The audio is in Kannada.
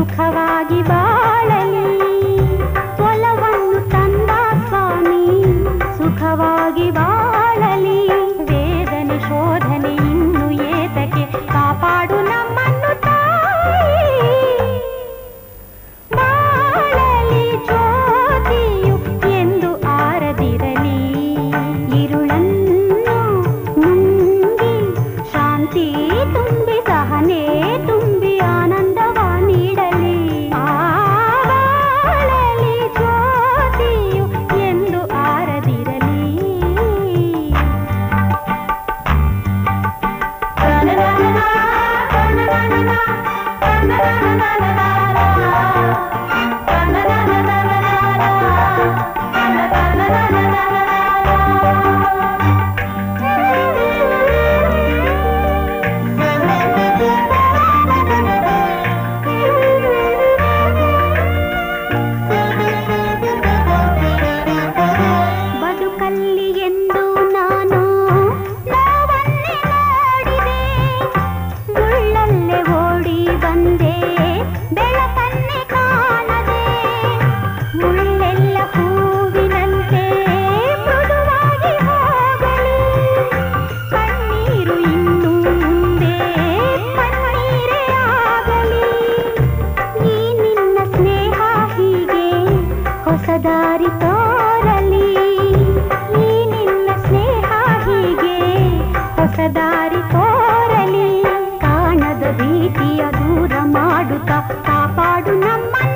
ಸುಖವಾಗಿ ಬಾಳಲಿ ಒಲವನ್ನು ತಂದ ಸ್ವಾಮಿ ಸುಖವಾಗಿ ಬಾಳಲಿ ವೇದನೆ ಶೋಧನೆ ಇನ್ನು ಏತಕ್ಕೆ ಕಾಪಾಡು ನಮ್ಮನ್ನು ತಾಯಿ ಬಾಳಲಿ ಜ್ಯೋತಿಯು ಎಂದು ಆರದಿರಲಿ ಇರುಳನ್ನು ನುಂಗಿ ಶಾಂತಿ ತುಂಬಿ ಸಹನೆ ತುಂಬಿ ಆನಂದವ ನೀಡಲಿ ಆ ಬಾಳಲಿ ಜ್ಯೋತಿಯು ಎಂದು ಆರದಿರಲಿ ಬದುಕಲ್ಲಿ ಎಂದು ನಾನು ನೋವನ್ನೇ ನೋಡಿದೆ ಮುಳ್ಳಲ್ಲೇ ಓಡಿ ಬಂದೆ ಬೆಳಕನ್ನೇ ಕಾಣದೆ ಮುಳ್ಳೆಲ್ಲ ಹೂವಿನಂತೆ ಮೃದುವಾಗಿ ಹೋಗಲಿ ಕಣ್ಣೀರು ಇನ್ನು ಮುಂದೆ ಕಣ್ಣೀರೇ ಆಗಲಿ ಈ ನಿನ್ನ ಸ್ನೇಹ ಹೀಗೆ ಹೊಸ ದಾರಿ ತೋರಲಿ ಈ ನಿನ್ನ ಸ್ನೇಹ ಹೀಗೆ ಹೊಸ ದಾರಿ ತೋರಲಿ ಕಾಣದ ಭೀತಿಯ ದೂರ ಮಾಡುತ್ತಾ ಕಾಪಾಡು ನಮ್ಮನ್ನು